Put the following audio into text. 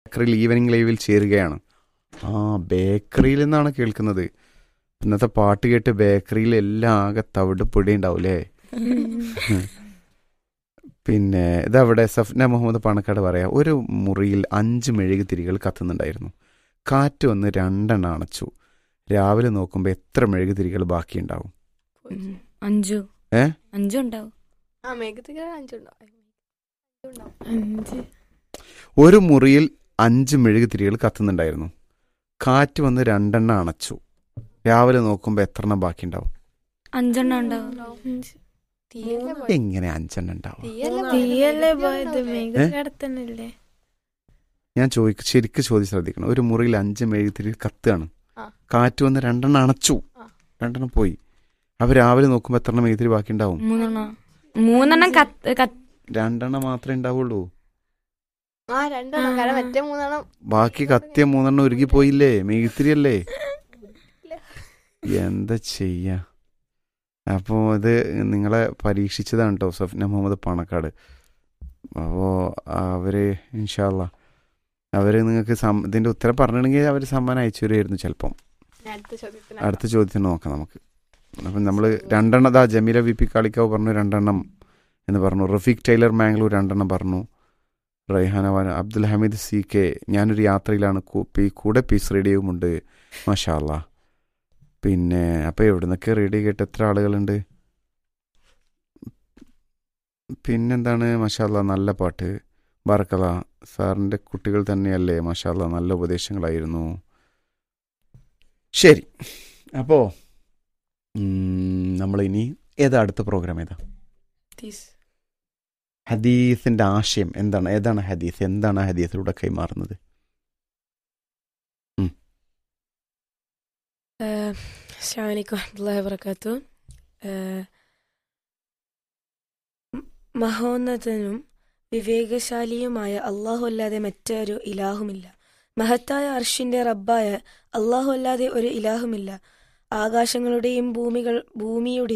ബേക്കറിയിൽ ഈവനിങ് ലൈവിൽ ചേരുകയാണ് ആ ബേക്കറിയിൽ നിന്നാണ് കേൾക്കുന്നത് ഇന്നത്തെ പാട്ട് കേട്ട് ബേക്കറിയിൽ എല്ലാം ആകെ തവിട് പൊടി ഉണ്ടാവൂലേ പിന്നെ ഇതവിടെ സഫ്ന മുഹമ്മദ് പണക്കാട് പറയാം ഒരു മുറിയിൽ അഞ്ച് മെഴുകുതിരികൾ കത്തുന്നുണ്ടായിരുന്നു കാറ്റ് വന്ന് രണ്ടെണ്ണം അണച്ചു രാവിലെ നോക്കുമ്പോൾ എത്ര മെഴുകുതിരികൾ ബാക്കിയുണ്ടാവും ഉം. അഞ്ചു ഏ? അഞ്ചു ഉണ്ടാവും ആ മേഘത്തിക്ക് അഞ്ചുണ്ടാവും അഞ്ചുണ്ടാവും അഞ്ച് ഒരു മുറിയിൽ അഞ്ച് മെഴുകുതിരികൾ കത്തുന്നുണ്ടായിരുന്നു കാറ്റ് വന്ന് രണ്ടെണ്ണം അണച്ചു രാവിലെ നോക്കുമ്പോൾ എത്ര എണ്ണം ബാക്കിയുണ്ടാവും അഞ്ചെണ്ണം ഉണ്ടാവും അഞ്ച് തീയല്ലേ പോയത്? എങ്ങനെ അഞ്ചെണ്ണം ഉണ്ടാവും തീയല്ലേ തീയല്ലേ പോയത്? പോയത് മേഘക്കടത്തന്നല്ലേ ഞാൻ ചോദിക്കും ശരിക്കും ചോദ്യം ശ്രദ്ധിക്കണം ഒരു മുറിയിൽ അഞ്ച് മെഴുകുതിരി കത്തുകയാണ് ആ. കാറ്റ് വന്ന് രണ്ടെണ്ണം അണച്ചു ആ. രണ്ടെണ്ണം പോയി അപ്പൊ രാവിലെ നോക്കുമ്പോൾ എത്ര എണ്ണം മെഴുകുതിരി ബാക്കിയുണ്ടാവും മൂന്നെണ്ണം മൂന്നെണ്ണം കത്ത് കത്ത് രണ്ടെണ്ണം മാത്രമേ ഉണ്ടാവുള്ളൂ ആ രണ്ടെണ്ണം കാരണം മറ്റേ മൂന്നെണ്ണം ബാക്കി കത്തിയ മൂന്നെണ്ണം ഒരുക്കി പോയില്ലേ മെഴുകുതിരി അല്ലേ എന്താ ചെയ്യാ അപ്പോൾ ഇത് നിങ്ങളെ പരീക്ഷിച്ചതാണ് കേട്ടോ സഫ്ന മുഹമ്മദ് പണക്കാട് അപ്പോൾ അവര് ഇൻഷാല്ല അവര് നിങ്ങൾക്ക് സം ഇതിന്റെ ഉത്തരം പറഞ്ഞിട്ടുണ്ടെങ്കിൽ അവർ സമ്മാനം അയച്ചു തരുമായിരുന്നു ചിലപ്പം ഞാൻ അടുത്ത ചോദ്യത്തിന് അടുത്ത ചോദ്യത്തിന് നോക്കാം നമുക്ക് അപ്പം നമ്മൾ രണ്ടെണ്ണം ദാ ജമീല വി പി കാളിക്കാവ് പറഞ്ഞു രണ്ടെണ്ണം എന്ന് പറഞ്ഞു റഫീഖ് ടൈലർ മാംഗ്ലൂർ രണ്ടെണ്ണം പറഞ്ഞു റൈഹാന വാന അബ്ദുൽ ഹമീദ് സി കെ ഞാനൊരു യാത്രയിലാണ് കൂ- പി- കൂടെ പീസ് റേഡിയോയും ഉണ്ട് മാഷാല്ല പിന്നെ അപ്പോൾ എവിടെ നിന്നൊക്കെ റേഡിയോ കേട്ട് എത്ര ആളുകളുണ്ട് പിന്നെന്താണ് മഷാല്ല നല്ല പാട്ട് ബാർക്കല സാറിൻ്റെ കുട്ടികൾ തന്നെയല്ലേ മഷാല്ല നല്ല ഉപദേശങ്ങളായിരുന്നു ശരി അപ്പോൾ നമ്മളിനി ഏതാ അടുത്ത പ്രോഗ്രാം ഏതാ ഹദീസിന്റെ ആശയം എന്താണ് ഏതാണ് ഹദീസ് എന്താണ് ഹദീസിലൂടെ കൈമാറുന്നത് അസ്സാം വലൈക്കും വറഹമുല്ലാ വാബർക്കാത്തു മഹോന്നതനും വിവേകശാലിയുമായ അള്ളാഹു അല്ലാതെ മറ്റൊരു ഇലാഹുമില്ല മഹത്തായ അർഷിന്റെ റബ്ബായ അള്ളാഹു അല്ലാതെ ഒരു ഇലാഹുമില്ല ആകാശങ്ങളുടെയും ഭൂമികൾ ഭൂമിയുടെ